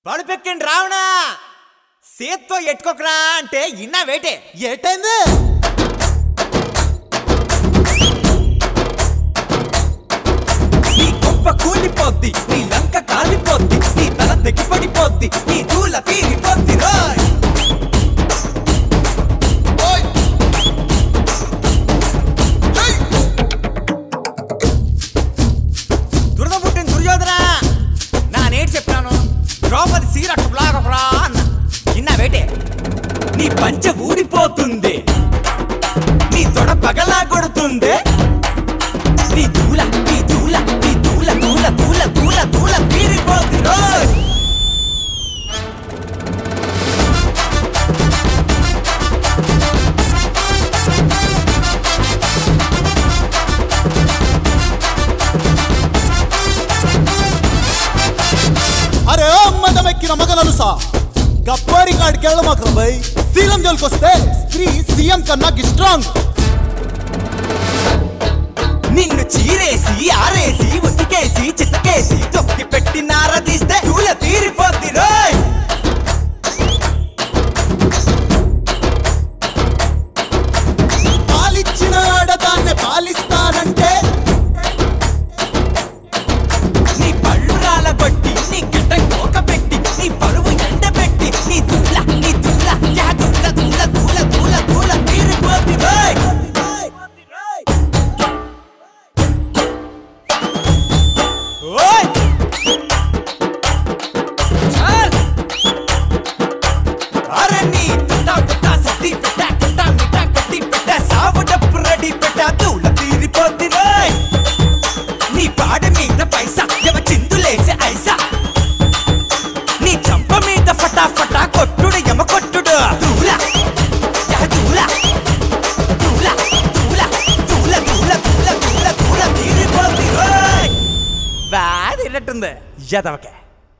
పడుపెక్కండి రావణా సేత్తో ఎట్టుకోకరా అంటే ఇన్నా వేటే ఏటైంది నీ గొప్ప కూలిపోద్ది నీ లంక కాలిపోద్ది నీ తల తెగి పడిపోద్ది నీ దూల తీరిపోద్ది రాయ్ దురద పుట్టిన దుర్యోధన నా నేటి చెప్పాను ద్రౌపది సీరట్టు బ్లాగరా అన్న ఇన్నా వేటే నీ పంచ ఊడిపోతుంది నీ తొడ పగలా కొడుతుంది నీ దూల నీ దూల నీ దూల దూల దూల దూల దూల తీరిపోతుంది రోయ్ అరే మదమెక్కిన మగనలుసా గప్పారి కాడికి వెళ్ళమాకరా బై శీలం జోలికొస్తే స్త్రీ సీఎం కన్నా స్ట్రాంగ్ నిన్ను చీరేసి ఆరేసి ఉతికేసి చితకేసి తొక్కి పెట్టి నారదీస్తే దూల తీరిపోద్ది రోయ్ పాలిచ్చిన ఆడదాన్ని పాలిస్తానంటే నీ పళ్ళు రాలబట్టి నీ గడ్డ కోక పెట్టి నీ పరువు ఎండబెట్టి నీ దూల నీ దూల యా దూల దూల దూల దూల దూల తీరిపోద్ది రోయ్ ఓయ్ చాల్ అరే నీ పుట్టా పుట్టా సత్తి పెట్టా పుట్టా మిట్టా కట్టి పెట్టా సావు డప్పు రెడీ పెట్టా దూల తీరిపోద్ది రోయ్ నీ పాడ మీద పైసా ఎవ చిందులేసే ఐసా నీ చంప మీద ఫటాఫటా కొట్టుడు ఎమ కొట్టుడు దూల యా దూల దూల దూల దూల దూల దూల దూల దూల తీరిపోద్ది రోయ్ బాగా తిన్నట్టుంది యదవకే